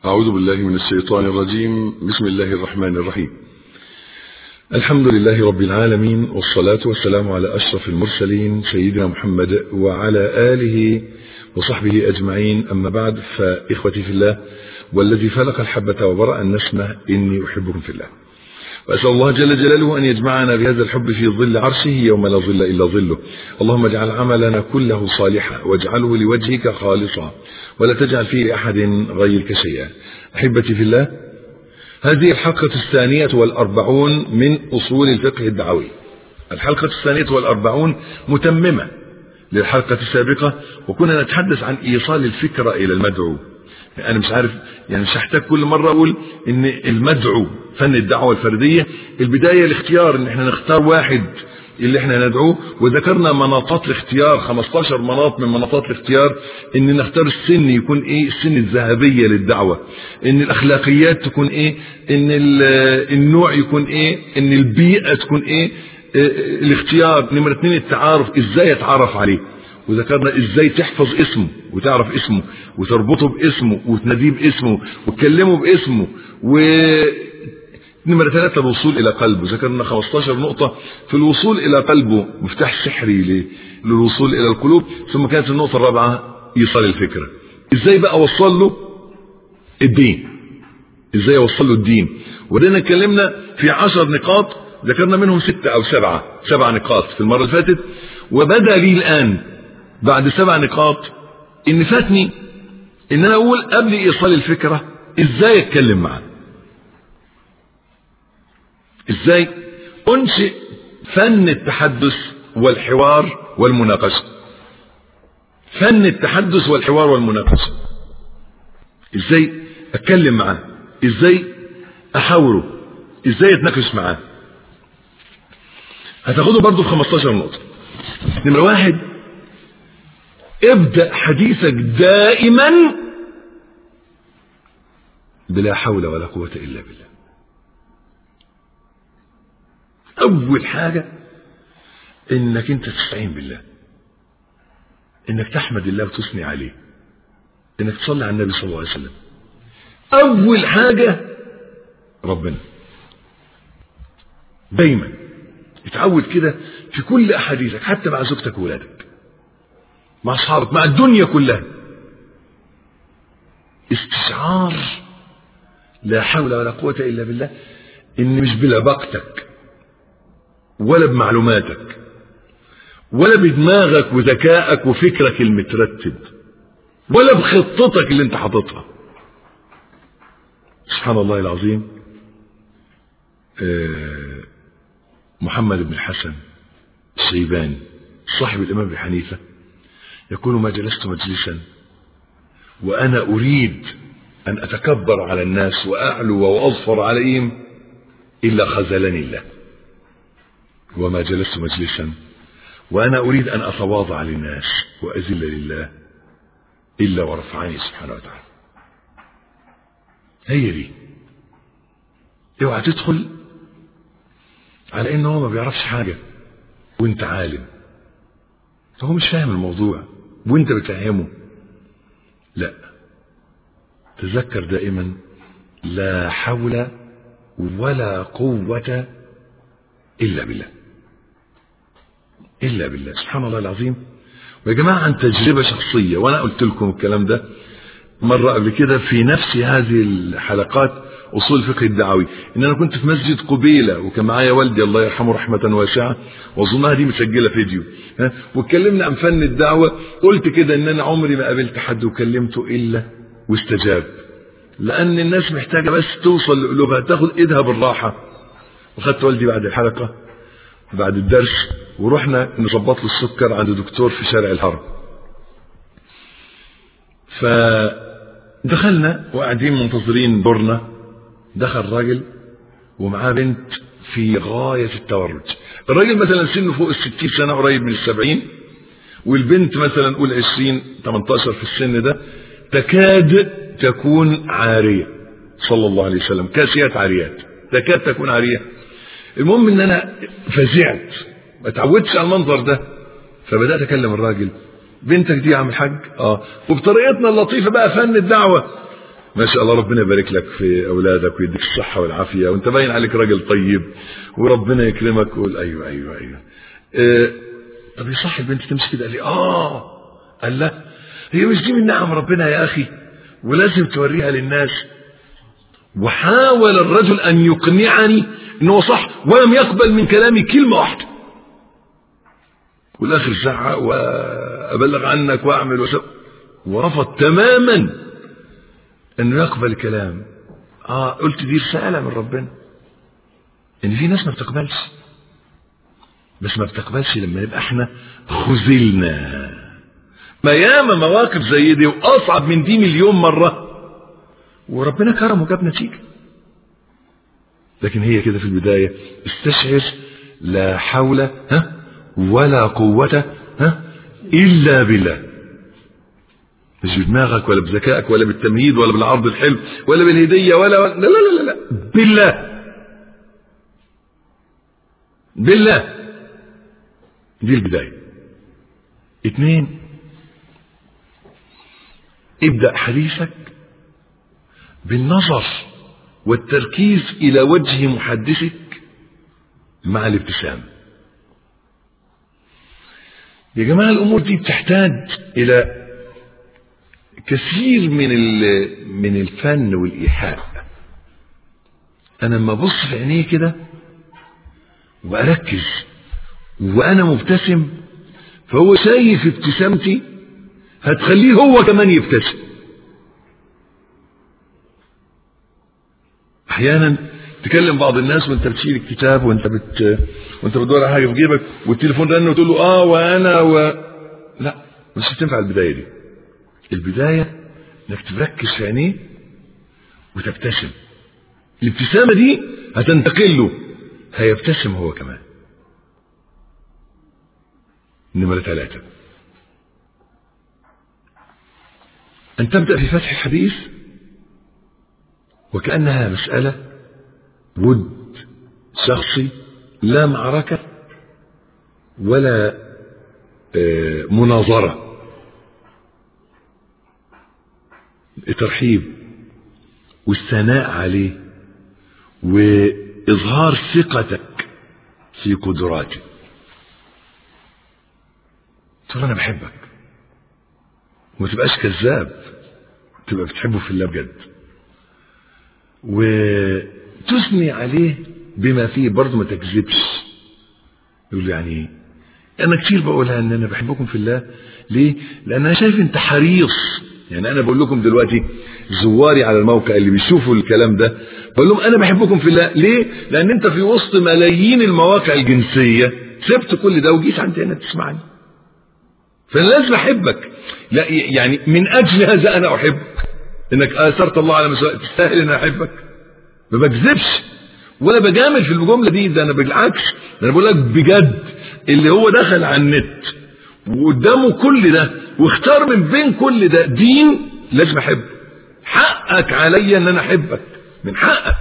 أعوذ بالله من الشيطان الرجيم بسم الله الرحمن الرحيم الحمد لله رب العالمين والصلاة والسلام على أشرف المرسلين سيدنا محمد وعلى آله وصحبه أجمعين أما بعد فإخوتي في الله والذي فلق الحبة وبرأ النسمة إني أحبكم في الله وأسأل الله جل جلاله أن يجمعنا بهذا الحب في ظل عرشه يوم لا ظل إلا ظله اللهم اجعل عملنا كله صالحا واجعله لوجهك خالصا ولا تجعل فيه أحد غيرك شيئا أحبتي في الله هذه الحلقة الثانية والأربعون من أصول الفقه الدعوي الحلقة الثانية والأربعون متممة للحلقة السابقة وكنا نتحدث عن إيصال الفكرة إلى المدعو أنا مش عارف يعني مش هحتاج كل مرة أقول إن المدعو فن الدعوة الفردية البداية الاختيار إن احنا نختار واحد اللي احنا ندعوه وذكرنا مناطات الاختيار 15 مناط من مناطات الاختيار ان نختار السن يكون ايه السن الذهبية للدعوة ان الاخلاقيات تكون ايه ان النوع يكون ايه ان البيئة تكون ايه اه الاختيار نمرة اتنين التعارف ازاي اتعرف عليه وذكرنا ازاي تحفظ اسمه وتعرف اسمه وتربطه باسمه وتناديه باسمه وتكلمه باسمه و نمرة ثلاثة الوصول إلى قلبه ذكرنا 15 نقطة في الوصول إلى قلبه مفتاح سحري للوصول إلى القلوب ثم كانت النقطة الرابعة إيصال الفكرة إزاي بقى أوصل له الدين إزاي أوصل له الدين ودينا اتكلمنا في عشر نقاط ذكرنا منهم ستة أو سبعة سبع نقاط في المرة اللي فاتت وبدأ لي الآن بعد سبع نقاط إن فاتني إن أنا أقول قبل إيصال الفكرة إزاي أتكلم معاه ازاي انشئ فن التحدث والحوار والمناقشه فن التحدث والحوار والمناقشه ازاي اتكلم معاه ازاي احاوره ازاي اتناقش معاه هتاخده برضه في 15 نقطه نمره واحد ابدا حديثك دائما بلا حول ولا قوه الا بالله أول حاجة إنك أنت تستعين بالله إنك تحمد الله وتثني عليه إنك تصلي على النبي صلى الله عليه وسلم أول حاجة ربنا دايما اتعود كده في كل أحاديثك حتى مع زوجتك وولادك مع أصحابك مع الدنيا كلها استشعار لا حول ولا قوة إلا بالله إن مش بلبقتك ولا بمعلوماتك ولا بدماغك وذكائك وفكرك المترتب ولا بخطتك اللي انت حاططها سبحان الله العظيم محمد بن الحسن الشيباني صاحب الإمام أبي حنيفة يقول ما جلست مجلسا وأنا أريد أن أتكبر على الناس وأعلو وأظفر عليهم إلا خذلني الله وما جلست مجلسا وأنا أريد أن أتواضع للناس وأذل لله إلا ورفعني سبحانه وتعالى هي دي اوعى تدخل على انه هو ما بيعرفش حاجة وانت عالم فهو مش فاهم الموضوع وانت بتفهمه لا تذكر دائما لا حول ولا قوة إلا بالله إلا بالله سبحان الله العظيم ويا جماعة عن تجربة شخصية وأنا قلت لكم الكلام ده مرة قبل كده في نفس هذه الحلقات أصول الفقه الدعوي إن أنا كنت في مسجد قبيلة وكان معايا والدي الله يرحمه رحمة واسعة وأظنها دي مسجلة فيديو ها واتكلمنا عن فن الدعوة قلت كده إن أنا عمري ما قابلت حد وكلمته إلا واستجاب لأن الناس محتاجة بس توصل لقلوبها تاخد إيدها بالراحة وخدت والدي بعد الحلقة بعد الدرس ورحنا نظبط له السكر عند دكتور في شارع الهرم فدخلنا وقاعدين منتظرين دورنا دخل راجل ومعاه بنت في غاية التورج الراجل مثلا سنه فوق الستين سنة قريب من السبعين والبنت مثلا قول عشرين 18 في السن ده تكاد تكون عارية صلى الله عليه وسلم كاسيات عاريات تكاد تكون عارية المهم ان انا فزعت ما اتعودتش على المنظر ده فبدات اكلم الراجل بنتك دي يا عم الحاج اه وبطريقتنا اللطيفه بقى فن الدعوه ما شاء الله ربنا يبارك لك في اولادك ويديك الصحه والعافيه وانت باين عليك راجل طيب وربنا يكرمك قول ايوه ايوه ايوه اه طب يصح البنت تمشي كده قال لي اه قال لا هي مش دي من نعم ربنا يا اخي ولازم توريها للناس وحاول الرجل ان يقنعني انه صح ولم يقبل من كلامي كلمه واحده والاخر زعق وابلغ عنك واعمل وسوي ورفض تماما انه يقبل الكلام اه قلت دي رساله من ربنا ان في ناس ما بتقبلش بس ما بتقبلش لما يبقى احنا خذلنا ما ياما مواقف زي دي واصعب من دي مليون مره وربنا كرم وجاب نتيجه لكن هي كده في البدايه استشعر لا حول ها ولا قوه ها الا بالله مش بدماغك ولا بذكائك ولا بالتمهيد ولا بالعرض الحلو ولا بالهديه ولا, ولا لا لا لا لا بالله بالله دي البدايه اتنين ابدأ حديثك بالنظر والتركيز إلى وجه محدثك مع الابتسام يا جماعة الأمور دي بتحتاج إلى كثير من من الفن والإيحاء أنا لما أبص في عينيه كده وأركز وأنا مبتسم فهو شايف ابتسامتي هتخليه هو كمان يبتسم احيانا تكلم بعض الناس وانت بتشيل الكتاب وانت بت وانت بتدور على حاجه في جيبك والتليفون رن وتقول له اه وانا و لا مش هتنفع البدايه دي البدايه انك تركز في عينيه وتبتسم الابتسامه دي هتنتقل له هيبتسم هو كمان نمرة ثلاثة أن تبدأ في فتح الحديث وكأنها مسألة ود شخصي لا معركة ولا مناظرة الترحيب والثناء عليه وإظهار ثقتك في قدراته تقول أنا بحبك وما تبقاش كذاب تبقى بتحبه في الله بجد وتثني عليه بما فيه برضه ما تكذبش يقول يعني انا كتير بقولها ان انا بحبكم في الله ليه لان انا شايف انت حريص يعني انا بقول لكم دلوقتي زواري على الموقع اللي بيشوفوا الكلام ده بقول لهم انا بحبكم في الله ليه لان انت في وسط ملايين المواقع الجنسيه سبت كل ده وجيت عندي هنا تسمعني فانا لازم احبك لا يعني من اجل هذا انا احبك انك اثرت الله على مسؤولية تستاهل ان احبك ما بكذبش ولا بجامل في الجمله دي ده انا بالعكس ده انا بقول لك بجد اللي هو دخل على النت وقدامه كل ده واختار من بين كل ده دين لازم احبه حقك عليا ان انا احبك من حقك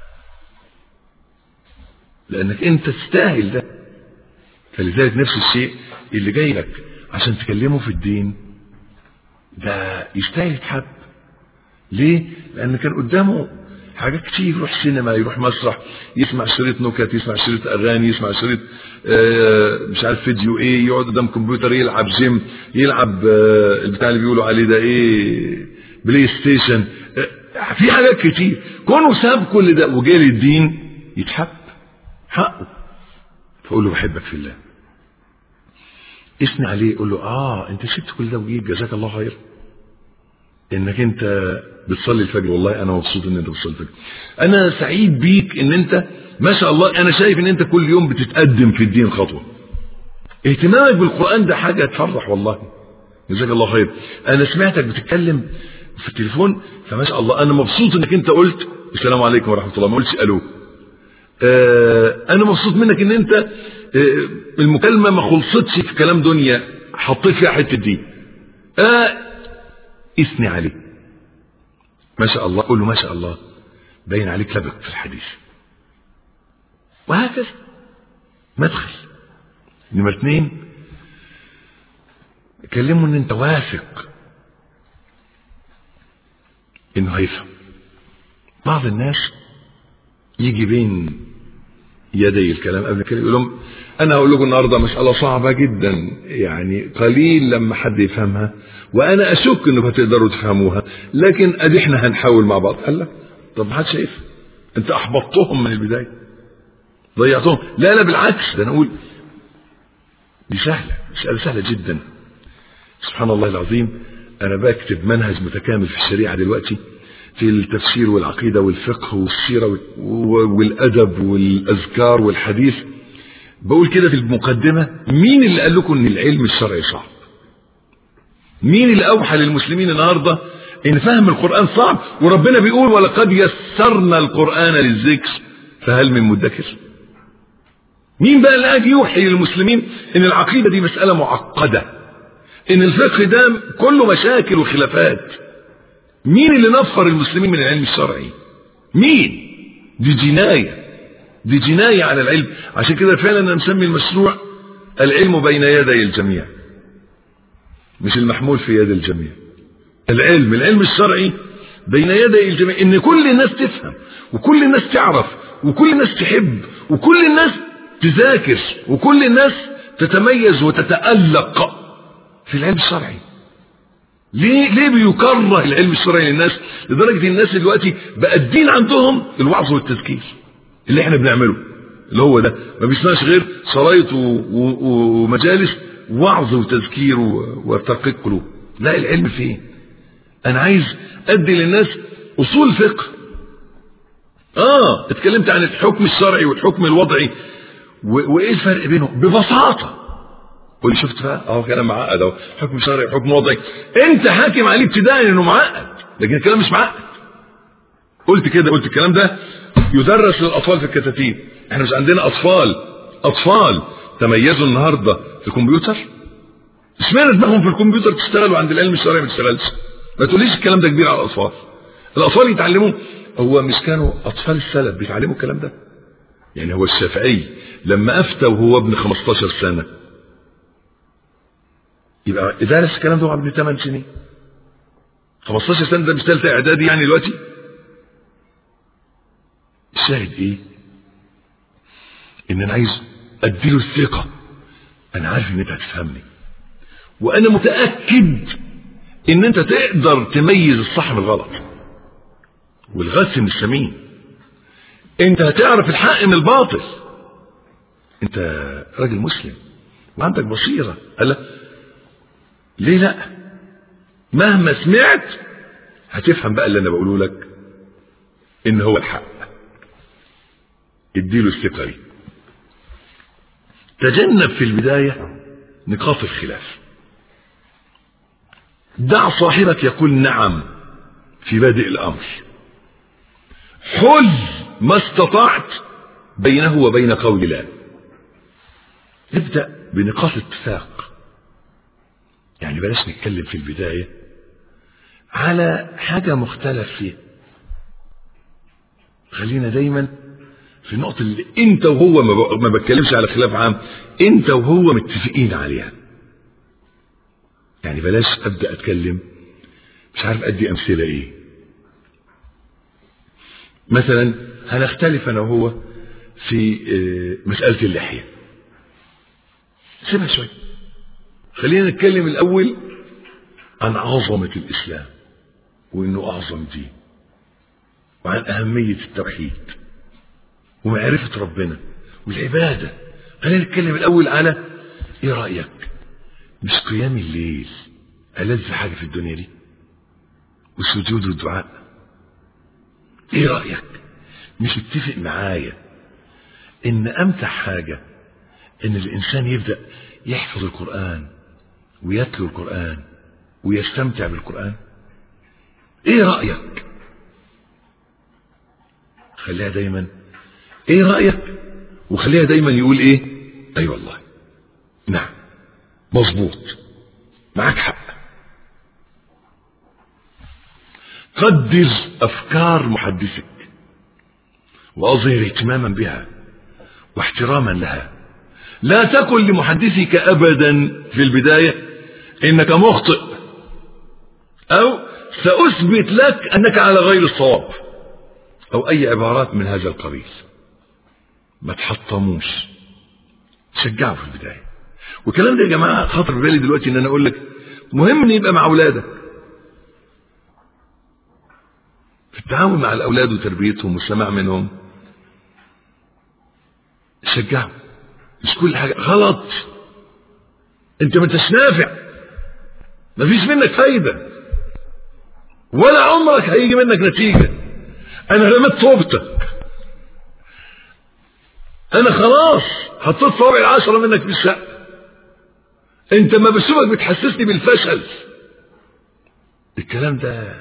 لانك انت تستاهل ده فلذلك نفس الشيء اللي جاي لك عشان تكلمه في الدين ده يستاهل يتحب ليه؟ لأن كان قدامه حاجات كتير يروح سينما يروح مسرح يسمع شريط نكت يسمع شريط أغاني يسمع شريط آه مش عارف فيديو إيه يقعد قدام كمبيوتر يلعب جيم يلعب آه البتاع اللي بيقولوا عليه ده إيه بلاي ستيشن آه في حاجات كتير كونه ساب كل ده وجاي للدين يتحب حقه فقول له بحبك في الله اثني عليه قول له اه انت سبت كل ده وجيت جزاك الله خير انك انت بتصلي الفجر والله انا مبسوط ان انت بتصلي الفجر انا سعيد بيك ان انت ما شاء الله انا شايف ان انت كل يوم بتتقدم في الدين خطوه اهتمامك بالقران ده حاجه تفرح والله جزاك الله خير انا سمعتك بتتكلم في التليفون فما شاء الله انا مبسوط انك انت قلت السلام عليكم ورحمه الله ما قلتش الو آه انا مبسوط منك ان انت آه المكالمه ما خلصتش في كلام دنيا حطيت فيها حته دي آه اثني عليه ما شاء الله قول له ما شاء الله باين عليك لبق في الحديث وهكذا مدخل نمرة اثنين كلمه ان انت واثق انه هيفهم بعض الناس يجي بين يدي الكلام قبل كده يقول لهم انا هقول لكم النهارده مساله صعبه جدا يعني قليل لما حد يفهمها وانا اشك انكم هتقدروا تفهموها لكن ادي احنا هنحاول مع بعض قال لك طب ما حدش شايف انت احبطتهم من البدايه ضيعتهم لا لا بالعكس ده انا اقول دي سهله مساله سهله جدا سبحان الله العظيم انا بكتب منهج متكامل في الشريعه دلوقتي في التفسير والعقيده والفقه والسيره والادب والاذكار والحديث بقول كده في المقدمه مين اللي قال لكم ان العلم الشرعي صعب مين اللي اوحى للمسلمين النهارده ان فهم القران صعب وربنا بيقول ولقد يسرنا القران للذكر فهل من مدكر مين بقى اللي قاعد يوحي للمسلمين ان العقيده دي مساله معقده ان الفقه ده كله مشاكل وخلافات مين اللي نفر المسلمين من العلم الشرعي مين دي جناية دي جناية على العلم عشان كده فعلا انا مسمي المشروع العلم بين يدي الجميع مش المحمول في يد الجميع العلم العلم الشرعي بين يدي الجميع ان كل الناس تفهم وكل الناس تعرف وكل الناس تحب وكل الناس تذاكر وكل الناس تتميز وتتألق في العلم الشرعي ليه ليه بيكره العلم الشرعي للناس لدرجه الناس دلوقتي بقى الدين عندهم الوعظ والتذكير اللي احنا بنعمله اللي هو ده ما بيسمعش غير شرايط ومجالس وعظ وتذكير وترقيق قلوب لا العلم فين انا عايز ادي للناس اصول فقه اه اتكلمت عن الحكم الشرعي والحكم الوضعي وايه الفرق بينهم ببساطه واللي شفت بقى اهو كلام معقد اهو حكم شرعي حكم وضعي انت حاكم عليه ابتداء انه معقد لكن الكلام مش معقد قلت كده قلت الكلام ده يدرس للاطفال في الكتاتيب احنا مش عندنا اطفال اطفال تميزوا النهارده في الكمبيوتر اشمعنى دماغهم في الكمبيوتر تشتغل وعند العلم الشرعي ما تشتغلش ما تقوليش الكلام ده كبير على الاطفال الاطفال يتعلموا هو مش كانوا اطفال السلف بيتعلموا الكلام ده يعني هو الشافعي لما افتى وهو ابن 15 سنه يبقى درس الكلام ده ابن 8 سنين 15 سنه ده مش ثالثه اعدادي يعني دلوقتي الشاهد ايه ان انا عايز اديله الثقه انا عارف ان انت هتفهمني وانا متاكد ان انت تقدر تميز الصح من الغلط والغث من السمين انت هتعرف الحق من الباطل انت راجل مسلم وعندك بصيره قال ليه لا مهما سمعت هتفهم بقى اللي انا بقوله لك ان هو الحق اديله الثقه دي تجنب في البدايه نقاط الخلاف دع صاحبك يقول نعم في بادئ الامر حل ما استطعت بينه وبين قول لا ابدا بنقاط اتفاق يعني بلاش نتكلم في البداية على حاجة مختلف فيها خلينا دايما في النقطة اللي انت وهو ما بتكلمش على خلاف عام انت وهو متفقين عليها يعني بلاش ابدا اتكلم مش عارف ادي امثله ايه مثلا هنختلف انا وهو في مساله اللحيه سيبها شويه خلينا نتكلم الأول عن عظمة الإسلام وإنه أعظم دين وعن أهمية التوحيد ومعرفة ربنا والعبادة خلينا نتكلم الأول على إيه رأيك مش قيام الليل ألذ حاجة في الدنيا دي والسجود والدعاء إيه رأيك مش اتفق معايا إن أمتع حاجة إن الإنسان يبدأ يحفظ القرآن ويتلو القرآن ويستمتع بالقرآن ايه رأيك خليها دايما ايه رأيك وخليها دايما يقول ايه اي أيوة والله نعم مظبوط معاك حق قدر افكار محدثك واظهر اهتماما بها واحتراما لها لا تكن لمحدثك ابدا في البدايه انك مخطئ او سأثبت لك أنك على غير الصواب أو أي عبارات من هذا القبيل ما تحطموش شجعوا في البداية والكلام ده يا جماعة خاطر في بالي دلوقتي إن أنا أقول لك مهم إن يبقى مع أولادك في التعامل مع الأولاد وتربيتهم والسماع منهم شجعهم مش كل حاجة غلط انت ما انتش نافع مفيش منك فايدة ولا عمرك هيجي منك نتيجة انا رميت صوبتك انا خلاص حطيت صوابع العشرة منك في الشقة انت ما بشوفك بتحسسني بالفشل الكلام ده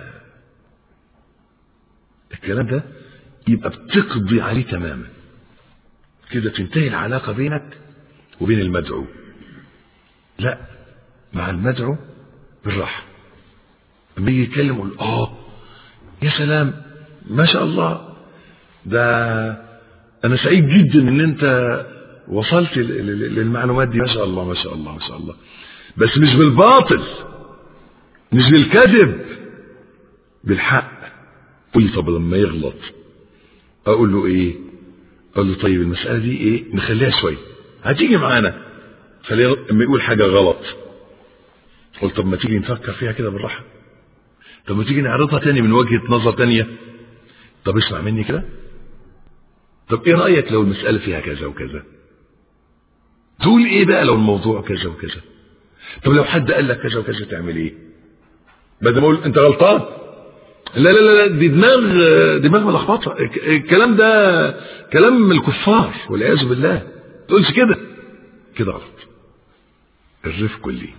الكلام ده يبقى بتقضي عليه تماما كده تنتهي العلاقة بينك وبين المدعو لا مع المدعو بالراحة لما يجي يتكلم يقول اه يا سلام ما شاء الله ده انا سعيد جدا ان انت وصلت للمعلومات دي ما شاء الله ما شاء الله ما شاء الله بس مش بالباطل مش بالكذب بالحق قول لي طب لما يغلط اقول له ايه اقول له طيب المساله دي ايه نخليها شويه هتيجي معانا خليه لما يقول حاجه غلط قلت طب ما تيجي نفكر فيها كده بالراحه طب ما تيجي نعرضها تاني من وجهه نظر تانية طب اسمع مني كده طب ايه رايك لو المساله فيها كذا وكذا تقول ايه بقى لو الموضوع كذا وكذا طب لو حد قال لك كذا وكذا تعمل ايه بدل ما اقول انت غلطان لا لا لا دي دماغ دماغ ملخبطه الكلام ده كلام من الكفار والعياذ بالله ما تقولش كده كده غلط الرفق لي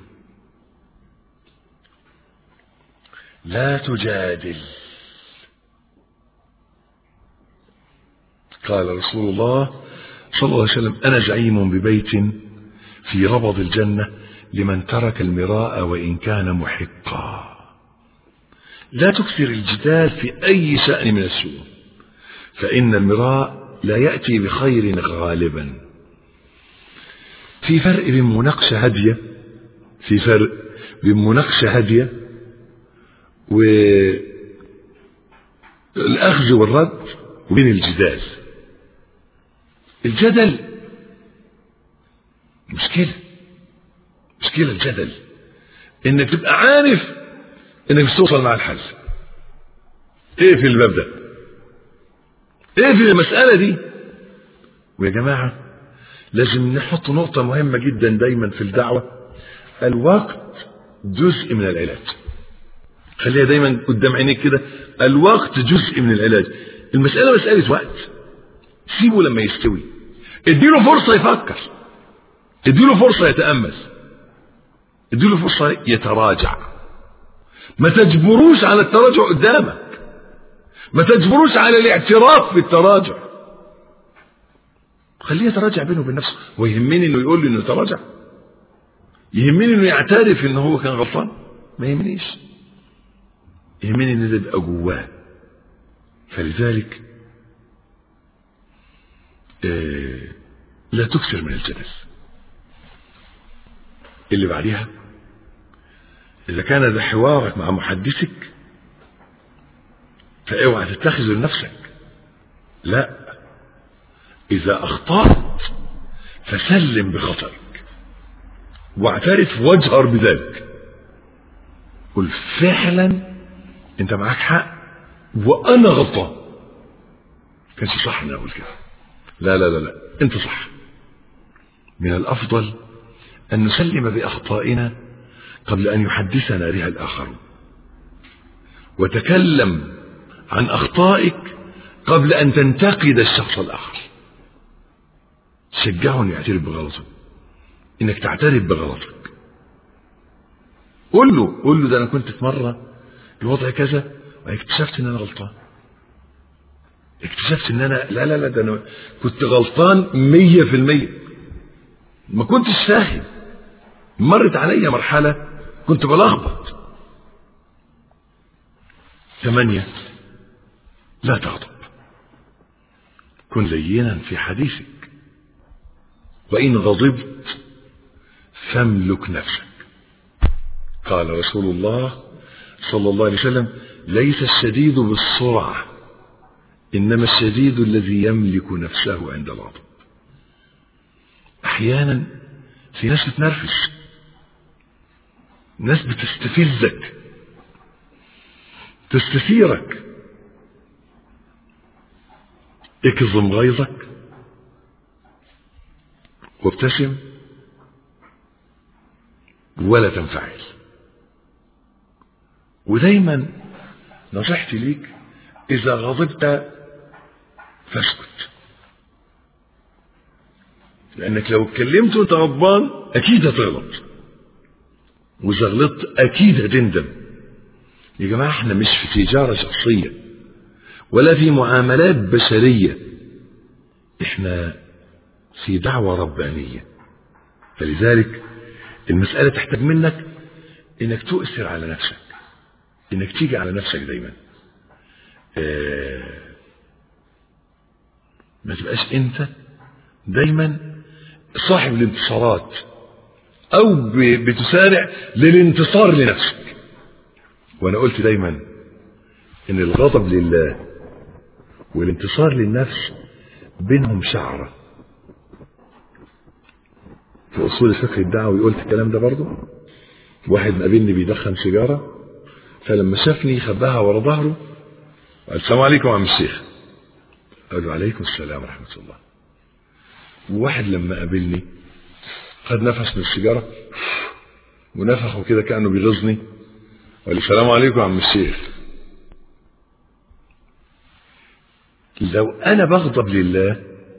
لا تجادل قال رسول الله صلى الله عليه وسلم انا زعيم ببيت في ربض الجنه لمن ترك المراء وان كان محقا لا تكثر الجدال في أي شأن من الشؤون فإن المراء لا يأتي بخير غالبا في فرق بين مناقشة هادية في فرق بين مناقشة هادية والأخذ والرد وبين الجدال الجدل مشكلة مشكلة الجدل انك تبقى عارف انك مش توصل مع الحل ايه في الباب ده ايه في المسألة دي ويا جماعة لازم نحط نقطة مهمة جدا دايما في الدعوة الوقت جزء من العلاج خليها دايما قدام عينيك كده الوقت جزء من العلاج المسألة مسألة وقت سيبه لما يستوي اديله فرصة يفكر اديله فرصة يتأمل اديله فرصة يتراجع ما تجبروش على التراجع قدامك ما تجبروش على الاعتراف بالتراجع خليه يتراجع بينه وبين نفسه ويهمني انه يقول لي انه تراجع يهمني انه يعترف ان هو كان غلطان ما يهمنيش يهمني ان ده يبقى جواه فلذلك آه لا تكثر من الجدل اللي بعديها إذا كان ده حوارك مع محدثك فاوعى تتخذه لنفسك لا إذا أخطأت فسلم بخطأك واعترف واجهر بذلك قل فعلا أنت معاك حق وأنا غلطان كانش صح أن أقول كده لا لا لا لا أنت صح من الأفضل أن نسلم بأخطائنا قبل أن يحدثنا بها الآخرون وتكلم عن أخطائك قبل أن تنتقد الشخص الآخر شجعه أن يعترف بغلطه إنك تعترف بغلطك قول له قول له ده أنا كنت في مرة الوضع كذا واكتشفت إن أنا غلطان اكتشفت إن أنا لا لا لا ده أنا كنت غلطان مية في المية ما كنتش فاهم مرت عليا مرحلة كنت بلخبط ثمانية لا تغضب كن لينا في حديثك وإن غضبت فاملك نفسك قال رسول الله صلى الله عليه وسلم ليس الشديد بالسرعة إنما الشديد الذي يملك نفسه عند الغضب أحيانا في ناس بتنرفز ناس بتستفزك تستثيرك اكظم غيظك وابتسم ولا تنفعل ودايما نصيحتي ليك اذا غضبت فاسكت لانك لو اتكلمت وانت غضبان اكيد هتغلط واذا غلطت اكيد هتندم يا جماعه احنا مش في تجاره شخصيه ولا في معاملات بشريه احنا في دعوه ربانيه فلذلك المساله تحتاج منك انك تؤثر على نفسك انك تيجي على نفسك دايما آه ما تبقاش انت دايما صاحب الانتصارات او بتسارع للانتصار لنفسك وانا قلت دايما ان الغضب لله والانتصار للنفس بينهم شعرة في اصول الفقه الدعوي قلت الكلام ده برضه واحد مقابلني بيدخن سيجارة فلما شافني خباها ورا ظهره قال السلام عليكم يا عم الشيخ قال له عليكم السلام ورحمة الله وواحد لما قابلني خد نفس من السيجارة ونفخه كده كأنه بيغيظني وقال لي السلام عليكم يا عم الشيخ لو أنا بغضب لله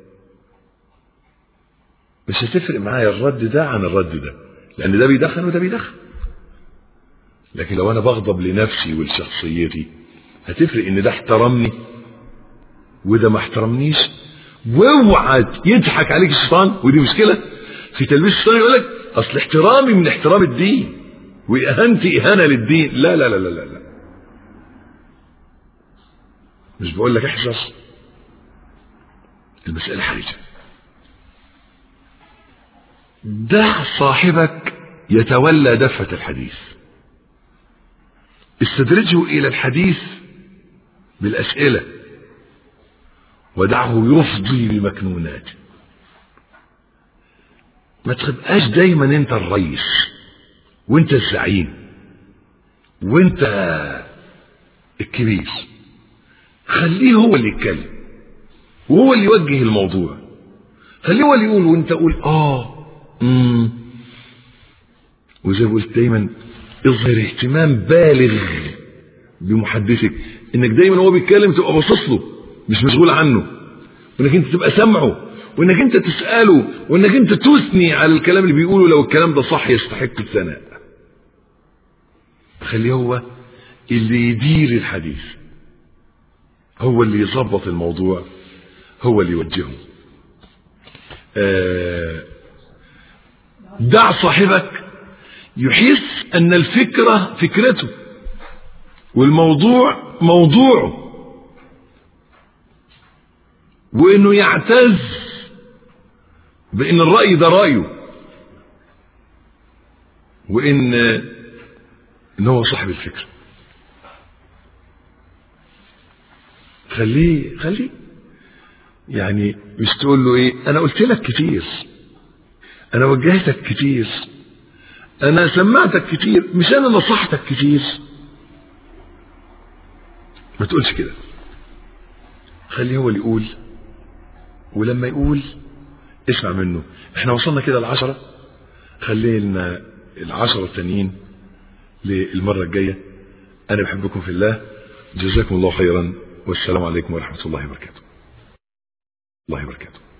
مش هتفرق معايا الرد ده عن الرد ده لأن ده بيدخن وده بيدخن لكن لو أنا بغضب لنفسي ولشخصيتي هتفرق إن ده احترمني وده ما احترمنيش واوعى يضحك عليك الشيطان ودي مشكله في تلبيس الشيطان يقول لك اصل احترامي من احترام الدين واهانتي اهانه للدين لا لا لا لا لا, لا. مش بقول لك احذر المساله حرجه دع صاحبك يتولى دفة الحديث استدرجه إلى الحديث بالأسئلة ودعه يفضي بمكنوناته ما تبقاش دايما انت الرئيس وانت الزعيم وانت الكبير خليه هو اللي يتكلم وهو اللي يوجه الموضوع خليه هو اللي يقول وانت قول اه امم وزي ما قلت دايما اظهر اهتمام بالغ بمحدثك انك دايما هو بيتكلم تبقى باصص له مش مشغول عنه وانك انت تبقى سامعه وانك انت تساله وانك انت تثني على الكلام اللي بيقوله لو الكلام ده صح يستحق الثناء خليه هو اللي يدير الحديث هو اللي يظبط الموضوع هو اللي يوجهه آه دع صاحبك يحس ان الفكره فكرته والموضوع موضوعه وانه يعتز بان الراي ده رايه وان ان هو صاحب الفكره خليه خليه يعني مش تقول له ايه انا قلت لك كتير انا وجهتك كتير انا سمعتك كتير مش انا نصحتك كتير ما تقولش كده خليه هو اللي يقول ولما يقول اسمع منه احنا وصلنا كده العشرة خلينا العشرة التانيين للمرة الجاية انا بحبكم في الله جزاكم الله خيرا والسلام عليكم ورحمة الله وبركاته الله وبركاته